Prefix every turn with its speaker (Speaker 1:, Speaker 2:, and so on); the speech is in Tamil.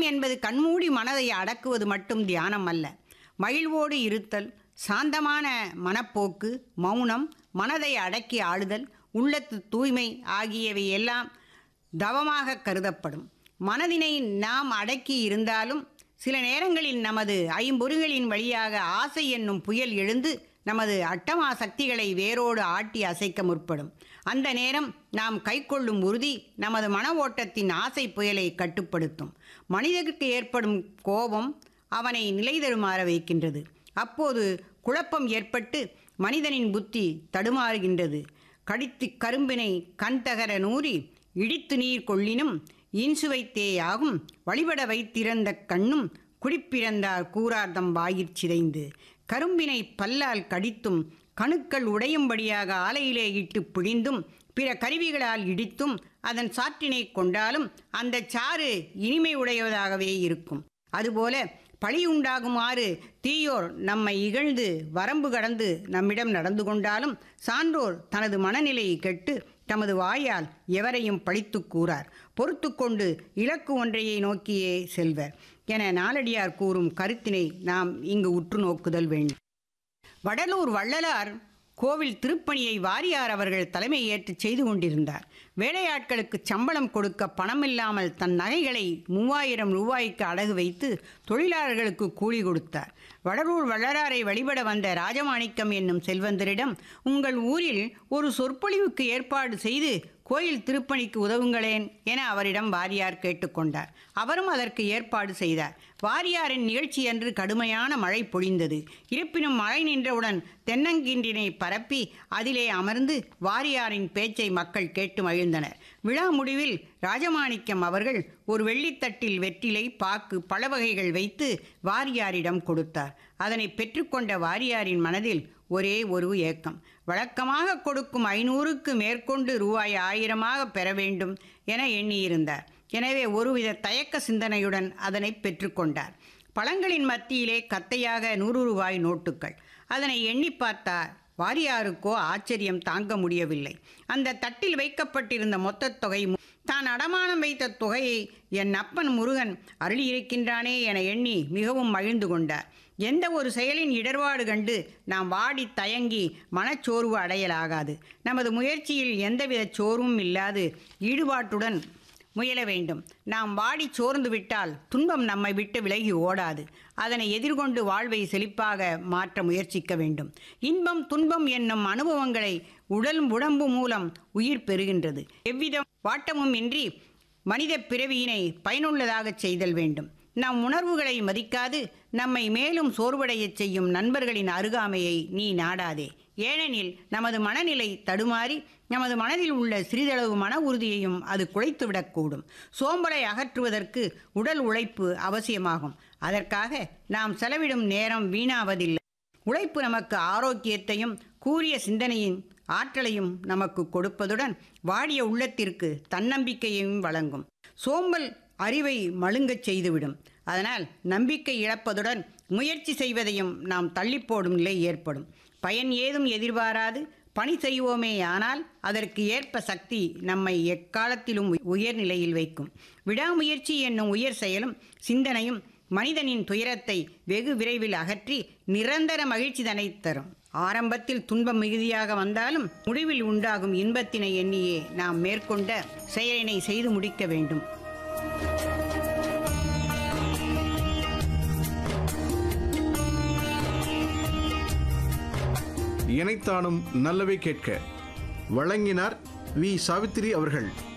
Speaker 1: என்பது கண்மூடி மனதை அடக்குவது மட்டும் தியானம் அல்ல மகிழ்வோடு இருத்தல் சாந்தமான மனப்போக்கு மௌனம் மனதை அடக்கி ஆளுதல் உள்ளத்து தூய்மை ஆகியவை எல்லாம் தவமாக கருதப்படும் மனதினை நாம் அடக்கி இருந்தாலும் சில நேரங்களில் நமது ஐம்பொறிகளின் வழியாக ஆசை என்னும் புயல் எழுந்து நமது அட்டமா சக்திகளை வேரோடு ஆட்டி அசைக்க முற்படும் அந்த நேரம் நாம் கைக்கொள்ளும் உறுதி நமது மன ஓட்டத்தின் ஆசை புயலை கட்டுப்படுத்தும் மனிதனுக்கு ஏற்படும் கோபம் அவனை நிலை தருமாற வைக்கின்றது அப்போது குழப்பம் ஏற்பட்டு மனிதனின் புத்தி தடுமாறுகின்றது கடித்து கரும்பினை கண் தகர நூறி இடித்து நீர் கொள்ளினும் இன்சுவைத்தேயாகும் வழிபட வைத்திறந்த கண்ணும் குடிப்பிறந்தார் கூறார்தம் வாயிற் சிதைந்து கரும்பினை பல்லால் கடித்தும் கணுக்கள் உடையும்படியாக ஆலையிலே இட்டு பிழிந்தும் பிற கருவிகளால் இடித்தும் அதன் சாற்றினை கொண்டாலும் அந்த சாறு இனிமை உடையதாகவே இருக்கும் அதுபோல பழி உண்டாகுமாறு தீயோர் நம்மை இகழ்ந்து வரம்பு கடந்து நம்மிடம் நடந்து கொண்டாலும் சான்றோர் தனது மனநிலையை கெட்டு தமது வாயால் எவரையும் பழித்து கூறார் பொறுத்து கொண்டு இலக்கு ஒன்றையை நோக்கியே செல்வர் என நாலடியார் கூறும் கருத்தினை நாம் இங்கு உற்று நோக்குதல் வேண்டும் வடலூர் வள்ளலார் கோவில் திருப்பணியை வாரியார் அவர்கள் தலைமை ஏற்று செய்து கொண்டிருந்தார் வேலையாட்களுக்கு சம்பளம் கொடுக்க பணமில்லாமல் தன் நகைகளை மூவாயிரம் ரூபாய்க்கு அடகு வைத்து தொழிலாளர்களுக்கு கூலி கொடுத்தார் வடலூர் வள்ளலாரை வழிபட வந்த ராஜமாணிக்கம் என்னும் செல்வந்தரிடம் உங்கள் ஊரில் ஒரு சொற்பொழிவுக்கு ஏற்பாடு செய்து கோயில் திருப்பணிக்கு உதவுங்களேன் என அவரிடம் வாரியார் கேட்டுக்கொண்டார் அவரும் அதற்கு ஏற்பாடு செய்தார் வாரியாரின் நிகழ்ச்சி அன்று கடுமையான மழை பொழிந்தது இருப்பினும் மழை நின்றவுடன் தென்னங்கின்றினை பரப்பி அதிலே அமர்ந்து வாரியாரின் பேச்சை மக்கள் கேட்டு மகிழ்ந்தனர் விழா முடிவில் ராஜமாணிக்கம் அவர்கள் ஒரு வெள்ளித்தட்டில் வெற்றிலை பாக்கு பல வகைகள் வைத்து வாரியாரிடம் கொடுத்தார் அதனை பெற்றுக்கொண்ட வாரியாரின் மனதில் ஒரே ஒரு ஏக்கம் வழக்கமாக கொடுக்கும் ஐநூறுக்கு மேற்கொண்டு ரூபாய் ஆயிரமாக பெற வேண்டும் என எண்ணியிருந்தார் எனவே ஒருவித தயக்க சிந்தனையுடன் அதனை பெற்றுக்கொண்டார் பழங்களின் மத்தியிலே கத்தையாக நூறு ரூபாய் நோட்டுகள் அதனை எண்ணி பார்த்தார் வாரியாருக்கோ ஆச்சரியம் தாங்க முடியவில்லை அந்த தட்டில் வைக்கப்பட்டிருந்த மொத்த தொகை மு- தான் அடமானம் வைத்த தொகையை என் அப்பன் முருகன் அருளியிருக்கின்றானே என எண்ணி மிகவும் மகிழ்ந்து கொண்டார் எந்த ஒரு செயலின் இடர்பாடு கண்டு நாம் வாடி தயங்கி மனச்சோர்வு அடையலாகாது நமது முயற்சியில் எந்தவித சோர்வும் இல்லாது ஈடுபாட்டுடன் முயல வேண்டும் நாம் வாடி சோர்ந்து விட்டால் துன்பம் நம்மை விட்டு விலகி ஓடாது அதனை எதிர்கொண்டு வாழ்வை செழிப்பாக மாற்ற முயற்சிக்க வேண்டும் இன்பம் துன்பம் என்னும் அனுபவங்களை உடல் உடம்பு மூலம் உயிர் பெறுகின்றது எவ்வித வாட்டமும் இன்றி மனித பிறவியினை பயனுள்ளதாகச் செய்தல் வேண்டும் நம் உணர்வுகளை மதிக்காது நம்மை மேலும் சோர்வடையச் செய்யும் நண்பர்களின் அருகாமையை நீ நாடாதே ஏனெனில் நமது மனநிலை தடுமாறி நமது மனதில் உள்ள சிறிதளவு மன உறுதியையும் அது குலைத்துவிடக்கூடும் சோம்பலை அகற்றுவதற்கு உடல் உழைப்பு அவசியமாகும் அதற்காக நாம் செலவிடும் நேரம் வீணாவதில்லை உழைப்பு நமக்கு ஆரோக்கியத்தையும் கூரிய சிந்தனையின் ஆற்றலையும் நமக்கு கொடுப்பதுடன் வாடிய உள்ளத்திற்கு தன்னம்பிக்கையையும் வழங்கும் சோம்பல் அறிவை மழுங்கச் செய்துவிடும் அதனால் நம்பிக்கை இழப்பதுடன் முயற்சி செய்வதையும் நாம் தள்ளிப்போடும் நிலை ஏற்படும் பயன் ஏதும் எதிர்பாராது பணி செய்வோமே ஆனால் அதற்கு ஏற்ப சக்தி நம்மை எக்காலத்திலும் உயர்நிலையில் வைக்கும் விடாமுயற்சி என்னும் உயர் செயலும் சிந்தனையும் மனிதனின் துயரத்தை வெகு விரைவில் அகற்றி நிரந்தர மகிழ்ச்சி தனை தரும் ஆரம்பத்தில் துன்பம் மிகுதியாக வந்தாலும் முடிவில் உண்டாகும் இன்பத்தினை எண்ணியே நாம் மேற்கொண்ட செயலினை செய்து முடிக்க வேண்டும்
Speaker 2: இணைத்தானும் நல்லவை கேட்க வழங்கினார் வி சாவித்திரி அவர்கள்